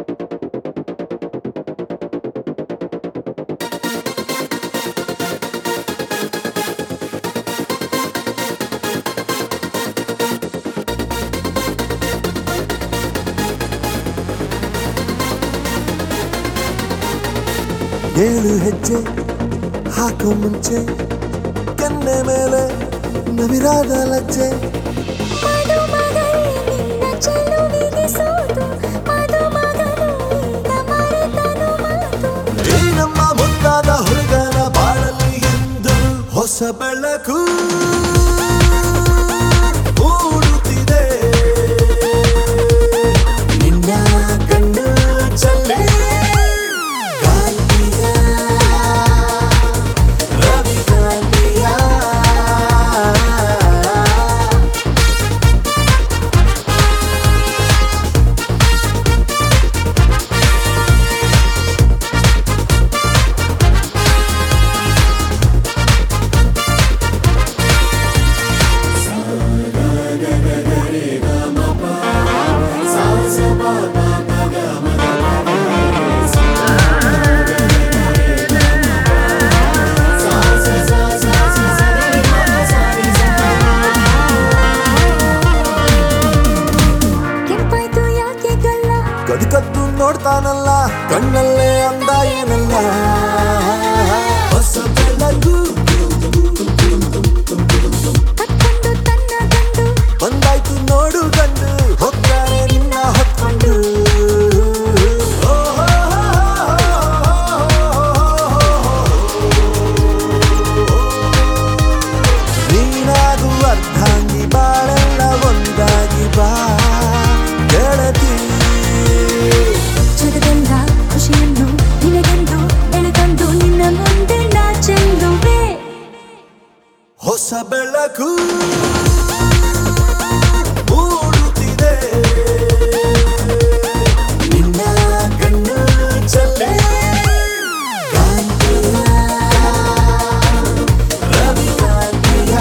ಏಳು ಹೆಜ್ಜೆ ಹಾಕೋ ಮುಂಚೆ ಕೆನ್ನೆ ಮೇಲೆ ನವಿರಾದ ಲಜ್ಜೆ ಮದುಮಗಳೇ ನಿನ್ನ ಚೆಲುವಿಗೆ ಸೋತು ಮದುಮಗನು ಈಗ ಮರೆತನು ಮಾತು ಈ ನಮ್ಮ ಮುದ್ದಾದ ಹುಡುಗನ ಬಾಳಲ್ಲಿ ಎಂದು ಹೊಸ ಬೆಳಕು ಮೂಡುತ್ತಿದೆ ನಿನ್ನ ಕಣ್ಣು ಚಲ್ಲೆ ಕಾಂತಿಯ ರವಿ ಕಾಂತಿಯ ಕೆಂಪಾಯ್ತು ಯಾಕೆ ಗಲ್ಲ ಕದ್ದು ಕದ್ದು ನೋಡ್ತಾನಲ್ಲ ಕಣ್ಣಲ್ಲೇ ಅಂದ ಏನಲ್ಲ ಹೊಸ ಬೆಳಕು ಕಟ್ಕೊಂಡು ತನ್ನ ಗಂಡು ಬಂದಾಯ್ತು ನೋಡು ಗಂಡು ಹೋಗ್ತಾನೆ ನಿನ್ನ ಹೊತ್ಕೊಂಡು ನೀನಾಗು ಅರ್ಧಾಂಗಿ ಬಾಳೆಲ್ಲ ಒಂದಾಗಿ ಬಾ ಗೆಳತಿ ಜಗದೆಲ್ಲ ಖುಷಿಯನ್ನು ನಿನಗೆಂದು ಎಳೆದಂದು ನಿನ್ನ ಮುಂದೆ ನಾ ಚೆಲ್ಲುವೆ ಹೊಸ ಬೆಳಕು ಮೂಡುತ್ತಿದೆ ನಿನ್ನ ಕಣ್ಣು ಚಲ್ಲೆ ಕಾಂತಿಯ ರವಿ ಕಾಂತಿಯ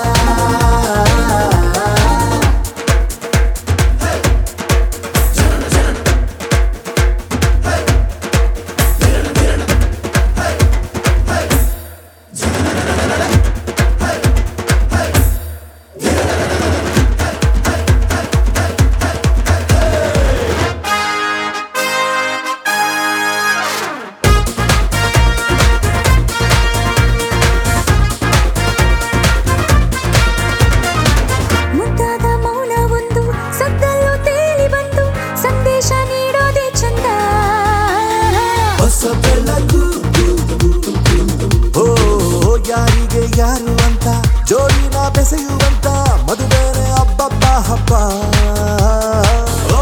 ಮುದ್ದಾದ ಮೌನ ಒಂದು ಸದ್ದಲ್ಲೂ ತೇಲಿ ಬಂದು ಸಂದೇಶ ನೀಡೋದೇ ಚಂದ ಹೊಸ ಬೆಳಕು ಓ ಯಾರಿಗೆ ಯಾರು ಅಂತ ಜೋಡಿನ ಬೆಸೆಯುವಂತ ಮದುವೆನೆ ಹಬ್ಬಬ್ಬ ಹಬ್ಬ ಓ,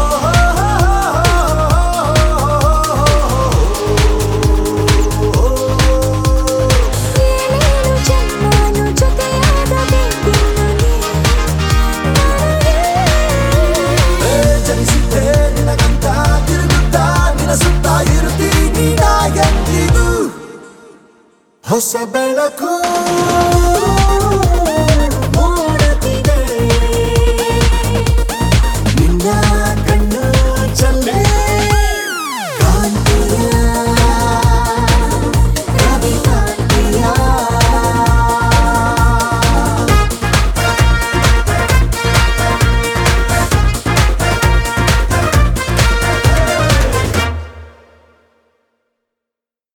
ಏನೇನು ಜನ್ಮನು ಜೊತೆಯಾಗಬೇಕೆನ್ನು ನೀ ನನಗೆ ಏ, ಜನಿಸಿದ್ದೆ ನಿನಗಂತ ತಿರುಗುತ್ತಾ ನಿನ ಸುತ್ತ ಇರುತ್ತೀನಿ ನಾ ಎಂದಿಗೂ ಹೊಸ ಬೆಳಕು